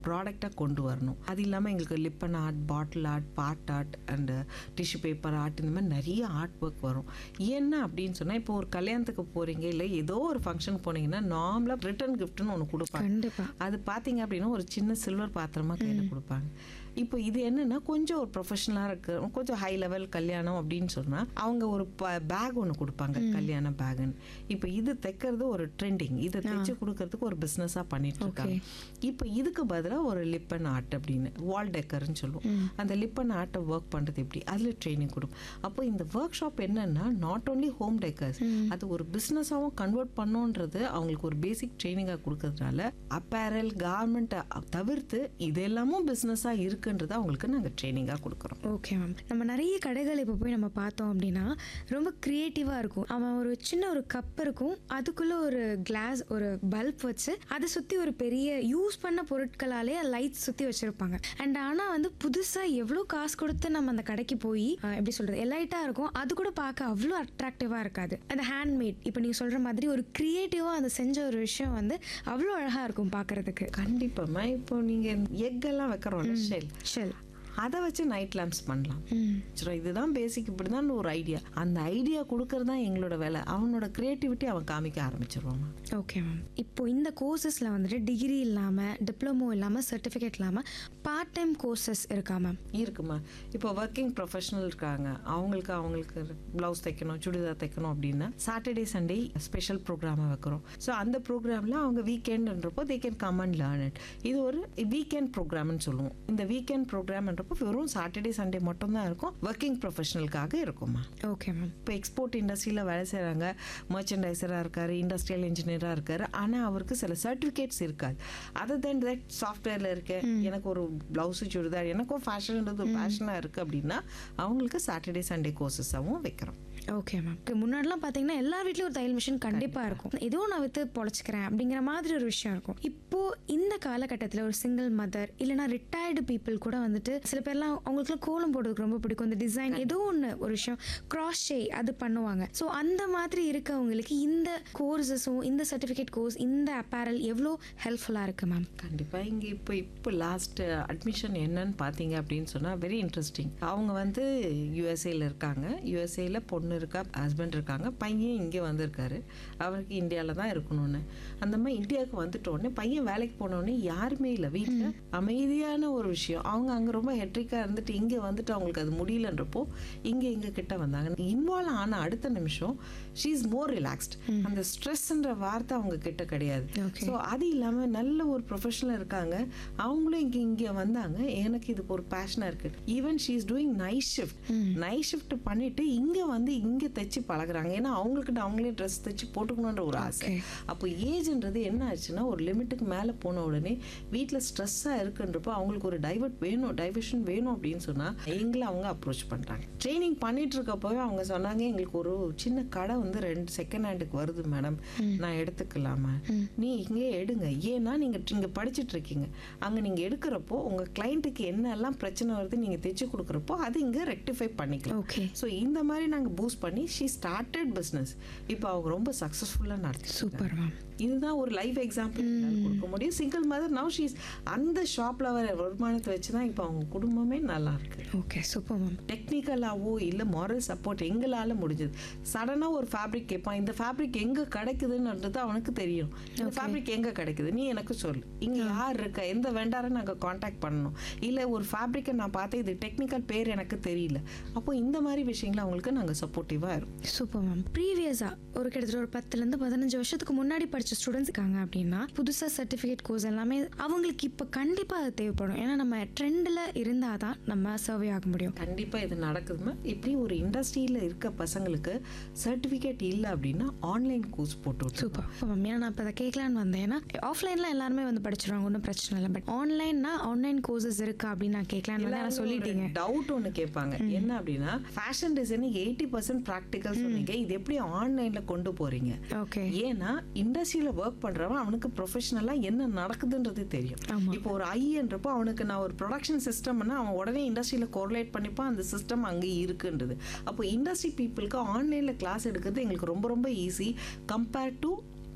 ப்ராடக்டாக கொண்டு வரணும் அது இல்லாமல் எங்களுக்கு lippan art bottle art pot art and tissue paper art இந்த மாதிரி நிறைய ஆர்ட் ஒர்க் வரும் என்ன அப்படின்னு சொன்னால் இப்போ ஒரு கல்யாணத்துக்கு போகிறீங்க இல்லை ஏதோ ஒரு ஃபங்க்ஷன் போனீங்கன்னா நார்மலாக ரிட்டர்ன் கிஃப்ட்னு ஒன்று கொடுப்பாங்க கண்டிப்பா அது பார்த்தீங்க அப்படின்னா ஒரு சின்ன சில்வர் பாத்திரமா கையில் கொடுப்பாங்க இப்போ இது என்னன்னா கொஞ்சம் ஒரு ப்ரொஃபஷனலாக இருக்கு கொஞ்சம் ஹை லெவல் கல்யாணம் அப்படின்னு சொன்னால் அவங்க ஒரு பேக் ஒன்று கொடுப்பாங்க கல்யாண பேக்குன்னு இப்போ இது தைக்கிறது ஒரு ட்ரெண்டிங் இதை தைச்சு கொடுக்கறதுக்கு ஒரு பிஸ்னஸாக பண்ணிட்டு இருக்காங்க இப்போ இதுக்கு பதிலாக ஒரு லிப்பன் ஆர்ட் அப்படின்னு வால் டெக்கர்னு சொல்லுவோம் அந்த லிப்பன் ஆர்ட்டை ஒர்க் பண்ணுறது எப்படி அதில் ட்ரைனிங் கொடுக்கும் அப்போ இந்த ஒர்க் ஷாப் என்னன்னா நாட் ஓன்லி ஹோம் டெக்கர்ஸ் அது ஒரு பிஸ்னஸாகவும் கன்வெர்ட் பண்ணோன்றது அவங்களுக்கு ஒரு பேசிக் ட்ரைனிங்காக கொடுக்கறதுனால அப்பேரல் கார்மெண்ட்டை தவிர்த்து இது எல்லாமும் பிஸ்னஸாக இருக்குன்றதை அவங்களுக்கு நாங்கள் ட்ரைனிங்காக கொடுக்குறோம் ஓகே மேம் நம்ம நிறைய கடைகள் இப்போ போய் நம்ம பார்த்தோம் அப்படின்னா ரொம்ப க்ரியேட்டிவாக இருக்கும் அவன் ஒரு சின்ன ஒரு கப் இருக்கும் அதுக்குள்ளே ஒரு கிளாஸ் ஒரு பல்ப் வச்சு அதை சுற்றி ஒரு பெரிய யூஸ் பண்ண பொருட்களாலே லைட் சுற்றி வச்சுருப்பாங்க அண்ட் ஆனால் வந்து புதுசாக எவ்வளோ காசு கொடுத்து நம்ம அந்த கடைக்கு போய் அஹ், எப்படி சொல்கிறது எலைட்டாக இருக்கும் அது கூட பார்க்க அவ்வளோ அட்ராக்டிவாக இருக்காது அந்த ஹேண்ட்மேட் இப்போ நீங்கள் சொல்கிற மாதிரி ஒரு க்ரியேட்டிவாக அந்த செஞ்ச ஒரு விஷயம் வந்து அவ்வளோ அழகாக இருக்கும் பார்க்குறதுக்கு கண்டிப்பாம்மா இப்போ நீங்கள் எக்கெல்லாம் வைக்கிறோம்ல ஷெல் ஷெல் அதை வச்சு நைட் லேம்ப்ஸ் பண்ணலாம் ம் சரி இதுதான் பேசிக் இப்படி தான் ஒரு ஐடியா அந்த ஐடியா கொடுக்கறது தான் எங்களோட வேலை அவனோட க்ரியேட்டிவிட்டி அவன் காமிக்க ஆரம்பிச்சிருவான் ஓகே மேம் இப்போ இந்த கோர்சஸில் வந்துட்டு டிகிரி இல்லாமல் டிப்ளமோ இல்லாமல் சர்டிஃபிகேட் இல்லாமல் பார்ட் டைம் கோர்சஸ் இருக்கா மேம் இருக்குமா இப்போ ஒர்க்கிங் ப்ரொஃபஷனல் இருக்காங்க அவங்களுக்கு அவங்களுக்கு ப்ளவுஸ் தைக்கணும் சுடிதார் தைக்கணும் அப்படின்னா சாட்டர்டே சண்டே ஸ்பெஷல் ப்ரோக்ராமாக வைக்கிறோம் ஸோ அந்த ப்ரோக்ராமில் அவங்க வீக்கெண்டுன்றப்போ they can come and learn it இது ஒரு வீக்கெண்ட் ப்ரோக்ராம்னு சொல்லுவோம் இந்த வீக்கெண்ட் ப்ரோக்ராம்ன்றப்போ வெறும் சாட்டர்டே சண்டே மட்டும்தான் இருக்கும் ஒர்க்கிங் ப்ரொஃபஷனலுக்காக இருக்குமா ஓகே மேம் இப்போ எக்ஸ்போர்ட் இண்டஸ்ட்ரியில் வேலை செய்கிறாங்க மர்ச்சன்டைசராக இருக்காரு இண்டஸ்ட்ரியல் இன்ஜினியராக இருக்காரு ஆனால் அவருக்கு சில சர்டிஃபிகேட்ஸ் இருக்காது அதர் தென் தட் சாஃப்ட்வேரில் இருக்கேன் எனக்கு ஒரு ப்ளவுஸு சுடிதார் எனக்கும் ஃபேஷன்ன்றது ஒரு ஃபேஷனாக இருக்குது அப்படின்னா அவங்களுக்கு சாட்டர்டே சண்டே கோர்சஸாகவும் வைக்கிறோம் ஓகே மேம் முன்னாடிலாம் பார்த்தீங்கன்னா எல்லா வீட்லயும் ஒரு தையல் மிஷின் கண்டிப்பாக இருக்கும் ஏதோ நான் விற்று பொழைச்சிக்கிறேன் அப்படிங்கிற மாதிரி ஒரு விஷயம் இருக்கும் இப்போ இந்த காலகட்டத்தில் ஒரு சிங்கிள் மதர் இல்லைனா ரிட்டையர்டு பீப்புள் கூட வந்துட்டு சில பேர்லாம் அவங்களுக்குலாம் கோலம் போடுறதுக்கு ரொம்ப பிடிக்கும் இந்த டிசைன் ஏதோ ஒன்று ஒரு விஷயம் கிராஸ் அது பண்ணுவாங்க ஸோ அந்த மாதிரி இருக்கவங்களுக்கு இந்த கோர்சஸும் இந்த சர்டிஃபிகேட் கோர்ஸ் இந்த அப்பேரல் எவ்வளோ ஹெல்ப்ஃபுல்லாக இருக்கு மேம் கண்டிப்பாக இங்கே இப்போ இப்போ லாஸ்ட் அட்மிஷன் என்னன்னு பார்த்தீங்க அப்படின்னு சொன்னால் வெரி இன்ட்ரெஸ்டிங் அவங்க வந்து யூஎஸ்ஏல இருக்காங்க யூஎஸ்ஏல பொண்ணு இருக்கா ஹஸ்பண்ட் இருக்காங்க பையன் இங்கே வந்திருக்காரு அவருக்கு இந்தியாவில் தான் இருக்கணும்னு அந்த மாதிரி இந்தியாவுக்கு வந்துட்டோடனே பையன் வேலைக்கு போனோடனே யாருமே இல்லை வீட்டில் அமைதியான ஒரு விஷயம் அவங்க அங்கே ரொம்ப ஹெட்ரிக்காக இருந்துட்டு இங்கே வந்துட்டு அவங்களுக்கு அது முடியலன்றப்போ இங்கே எங்கள் கிட்ட வந்தாங்க இன்வால்வ் ஆன அடுத்த நிமிஷம் ஷீ இஸ் மோர் ரிலாக்ஸ்ட் அந்த ஸ்ட்ரெஸ்ன்ற வார்த்தை அவங்க கிட்ட கிடையாது Okay. ஸோ அது இல்லாமல் நல்ல ஒரு ப்ரொஃபஷனல் இருக்காங்க அவங்களும் இங்கே இங்கே வந்தாங்க எனக்கு இதுக்கு ஒரு பேஷனாக இருக்குது even she is doing night shift night shift பண்ணிட்டு இங்கே வந்து இங்கே தைச்சு பழகுறாங்க ஏன்னா அவங்களுக்கு அவங்களே ட்ரெஸ் தைச்சு போட்டுக்கணுன்ற ஒரு ஆசை Okay. அப்போ ஏஜ்ன்றது என்ன ஆச்சுன்னா ஒரு லிமிட்டுக்கு மேலே போன உடனே வீட்டில் ஸ்ட்ரெஸ்ஸாக இருக்குன்றப்போ அவங்களுக்கு ஒரு டைவர்ட் வேணும் டைவர்ஷன் வேணும் அப்படின்னு சொன்னால் எங்களை அவங்க அப்ரோச் பண்ணுறாங்க ட்ரைனிங் பண்ணிட்டு இருக்கப்போவே அவங்க சொன்னாங்க எங்களுக்கு ஒரு சின்ன கடை வந்து ரெண்டு செகண்ட் ஹேண்டுக்கு வருது மேடம் நான் எடுத்துக்கலாமா நீ இங்கே எடுங்க ஏன்னா நீங்கள் இங்கே படிச்சுட்டு இருக்கீங்க அங்கே நீங்கள் எடுக்கிறப்போ உங்கள் கிளைண்ட்டுக்கு என்னெல்லாம் பிரச்சனை வருது நீங்கள் தைச்சு கொடுக்குறப்போ அது இங்கே ரெக்டிஃபை பண்ணிக்கலாம் ஓகே ஸோ இந்த மாதிரி நாங்கள் பூஸ்ட் பண்ணி ஷீ ஸ்டார்டட் பிஸ்னஸ் இப்போ அவங்க ரொம்ப சக்ஸஸ்ஃபுல்லாக நடத்தி சூப்பர் மேம் இதுதான் ஒரு லைஃப் எக்ஸாம்பிள் கொடுக்க முடியும் சிங்கிள் மதர் நவ் ஷீஸ் அந்த ஷாப்பில் வர வருமானத்தை வச்சு தான் இப்போ அவங்க குடும்பமே நல்லா இருக்கு ஓகே சூப்பர் மேம் டெக்னிக்கலாவோ இல்லை மாரல் சப்போர்ட் எங்களால் முடிஞ்சது சடனாக ஒரு ஃபேப்ரிக் கேட்பான் இந்த ஃபேப்ரிக் எங்கே கிடைக்குதுன்றது அவனுக்கு தெரியும் இந்த ஃபேப்ரிக் எங்கே கிடைக்குது நீ எனக்கு சொல்லு இங்கே யார் இருக்கா எந்த வெண்டாரை நாங்கள் காண்டாக்ட் பண்ணணும் இல்லை ஒரு ஃபேப்ரிக்கை நான் பார்த்தேன் இது டெக்னிக்கல் பேர் எனக்கு தெரியல அப்போ இந்த மாதிரி விஷயங்களை அவங்களுக்கு நாங்கள் சப்போர்ட்டிவாக இருக்கும் சூப்பர் மேம் ப்ரீவியஸாக ஒரு கிட்டத்தட்ட ஒரு பத்துலேருந்து பதினஞ்சு வருஷத்துக்கு முன்னாடி படித்த ஸ்டூடெண்ட்ஸ் இருக்காங்க அப்படின்னா புதுசாக சர்டிஃபிகேட் கோர்ஸ் எல்லாமே அவங்களுக்கு இப்போ கண்டிப்பாக அது தேவைப்படும் ஏன்னா நம்ம ட்ரெண்டில் இருந்தால் தான் நம்ம சர்வே ஆக முடியும் கண்டிப்பாக இது நடக்குதுமா இப்படி ஒரு இண்டஸ்ட்ரியில் இருக்க பசங்களுக்கு சர்டிஃபிகேட் இல்லை அப்படின்னா ஆன்லைன் கோர்ஸ் போட்டு விட்டுருக்கோம். சூப்பர் மேம் ஏன்னா நான் இப்போ அதை கேட்கலான்னு வந்தேன் ஏன்னா ஆஃப்லைனில் எல்லாருமே வந்து படிச்சிருவாங்க ஒன்றும் பிரச்சனை இல்லை பட் ஆன்லைன்னா ஆன்லைன் கோர்சஸ் இருக்கா அப்படின்னு நான் கேட்கலான்னு வந்தேன் ஆனால் சொல்லிட்டீங்க டவுட் ஒன்று கேட்பாங்க என்ன அப்படின்னா fashion designing eighty percent practical சொன்னீங்க இது எப்படி ஆன்லைனில் கொண்டு போறீங்க ஓகே ஏன்னா இண்டஸ்ட்ரியில் ஒர்க் பண்ணுறவன் அவனுக்கு ப்ரொஃபஷனலாக என்ன நடக்குதுன்றது தெரியும் ஆமா. இப்போ ஒரு ஐன்றப்போ அவனுக்கு நான் ஒரு ப்ரொடக்ஷன் சிஸ்டம்னா அவன் உடனே இண்டஸ்ட்ரியில் கோரிலேட் பண்ணிப்பான் அந்த சிஸ்டம் அங்கே இருக்குன்றது அப்போ இண்டஸ்ட்ரி பீப்புளுக்கு ஆன்லைனில் கிளாஸ் எடுக்கிறது எங்களுக்கு ரொம்ப ரொம்ப ஈஸி கம்பேர்ட் டு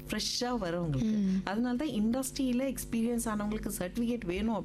ஃப்ரெஷ்ஷாக வரும் உங்களுக்கு அதனால தான் இண்டஸ்ட்ரியில் எக்ஸ்பீரியன்ஸ் ஆனவங்களுக்கு சர்டிஃபிகேட் வேணும்